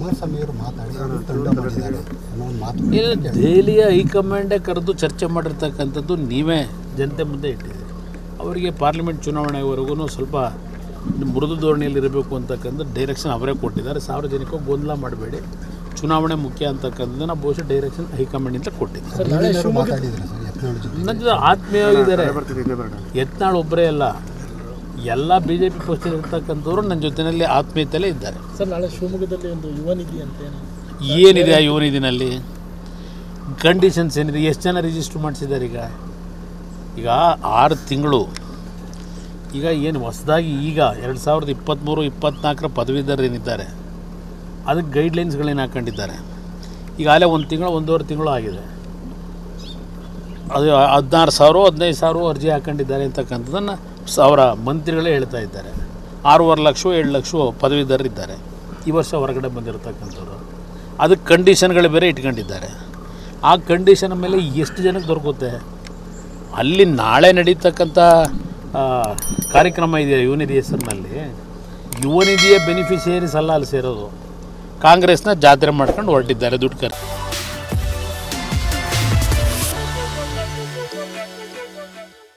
ಕುಮಾರಸ್ವಾಮಿ ಅವರು ಮಾತಾಡಿ ಅವರು ತಂಡ ಮಾಡಿದ್ದಾರೆ ಅನ್ನೋ ಒಂದು ಮಾತು ಇಲ್ಲ ದೆಹಲಿಯ ಹೈಕಮಾಂಡೇ ಕರೆದು ಚರ್ಚೆ ಮಾಡಿರ್ತಕ್ಕಂಥದ್ದು ನೀವೇ ಜನತೆ ಮುಂದೆ ಇಟ್ಟಿದ್ದೀರಿ ಅವರಿಗೆ ಪಾರ್ಲಿಮೆಂಟ್ ಚುನಾವಣೆವರೆಗೂ ಸ್ವಲ್ಪ ಮೃದು ಧೋರಣೆಯಲ್ಲಿ ಇರಬೇಕು ಅಂತಕ್ಕಂಥ ಡೈರೆಕ್ಷನ್ ಅವರೇ ಕೊಟ್ಟಿದ್ದಾರೆ ಸಾರ್ವಜನಿಕವಾಗಿ ಗೊಂದಲ ಮಾಡಬೇಡಿ ಚುನಾವಣೆ ಮುಖ್ಯ ಅಂತಕ್ಕಂಥದ್ದನ್ನು ಬಹುಶಃ ಡೈರೆಕ್ಷನ್ ಹೈಕಮಾಂಡಿಂದ ಕೊಟ್ಟಿದ್ದಾರೆ ಏನಾದ್ರು ಮಾತಾಡಿದ್ರೆ ಸರ್ ಯತ್ನಾಳ್ ಜೊತೆ ನನ್ನ ಜೊತೆ ಆತ್ಮೀಯವಾಗಿದ್ದಾರೆ ಯತ್ನಾಳ್ ಒಬ್ಬರೇ ಅಲ್ಲ ಎಲ್ಲ ಬಿ ಜೆ ಪಿ ಪಕ್ಷದಲ್ಲಿರ್ತಕ್ಕಂಥವ್ರು ನನ್ನ ಜೊತೆಯಲ್ಲಿ ಆತ್ಮೀಯತೆಯಲ್ಲೇ ಇದ್ದಾರೆ ಸರ್ ನಾಳೆ ಶಿವಮೊಗ್ಗದಲ್ಲಿ ಒಂದು ಯುವ ನಿಧಿ ಅಂತ ಏನು ಏನಿದೆ ಆ ಯುವನಿಧಿನಲ್ಲಿ ಕಂಡೀಷನ್ಸ್ ಏನಿದೆ ಎಷ್ಟು ಜನ ರಿಜಿಸ್ಟರ್ ಮಾಡಿಸಿದ್ದಾರೆ ಈಗ ಈಗ ಆರು ತಿಂಗಳು ಈಗ ಏನು ಹೊಸದಾಗಿ ಈಗ ಎರಡು ಸಾವಿರದ ಇಪ್ಪತ್ತ್ಮೂರು ಇಪ್ಪತ್ತ್ನಾಲ್ಕರ ಪದವೀಧರರು ಏನಿದ್ದಾರೆ ಅದಕ್ಕೆ ಗೈಡ್ಲೈನ್ಸ್ಗಳೇನು ಹಾಕೊಂಡಿದ್ದಾರೆ ಈಗ ಅಲ್ಲೇ ಒಂದು ತಿಂಗಳು ಒಂದೂವರೆ ತಿಂಗಳು ಆಗಿದೆ ಅದು ಹದಿನಾರು ಸಾವಿರ ಹದಿನೈದು ಸಾವಿರ ಅರ್ಜಿ ಹಾಕೊಂಡಿದ್ದಾರೆ ಅಂತಕ್ಕಂಥದ್ದನ್ನು ಅವರ ಮಂತ್ರಿಗಳೇ ಹೇಳ್ತಾ ಇದ್ದಾರೆ ಆರೂವರೆ ಲಕ್ಷ ಏಳು ಲಕ್ಷ ಪದವೀಧರರಿದ್ದಾರೆ ಈ ವರ್ಷ ಹೊರಗಡೆ ಬಂದಿರತಕ್ಕಂಥವ್ರು ಅದಕ್ಕೆ ಕಂಡೀಷನ್ಗಳು ಬೇರೆ ಇಟ್ಕೊಂಡಿದ್ದಾರೆ ಆ ಕಂಡೀಷನ್ ಮೇಲೆ ಎಷ್ಟು ಜನಕ್ಕೆ ದೊರಕುತ್ತೆ ಅಲ್ಲಿ ನಾಳೆ ನಡೀತಕ್ಕಂಥ ಆ, ಕಾರ್ಯಕ್ರಮ ಇದೆ ಯುವನಿಧಿ ಹೆಸರಿನಲ್ಲಿ ಯುವನಿಧಿಯ ಬೆನಿಫಿಷಿಯರೀಸ್ ಅಲ್ಲ ಅಲ್ಲಿ ಸೇರೋದು ಕಾಂಗ್ರೆಸ್ನ ಜಾತ್ರೆ ಮಾಡ್ಕೊಂಡು ಹೊರಟಿದ್ದಾರೆ ದುಡ್ಡು ಖರ್ಚು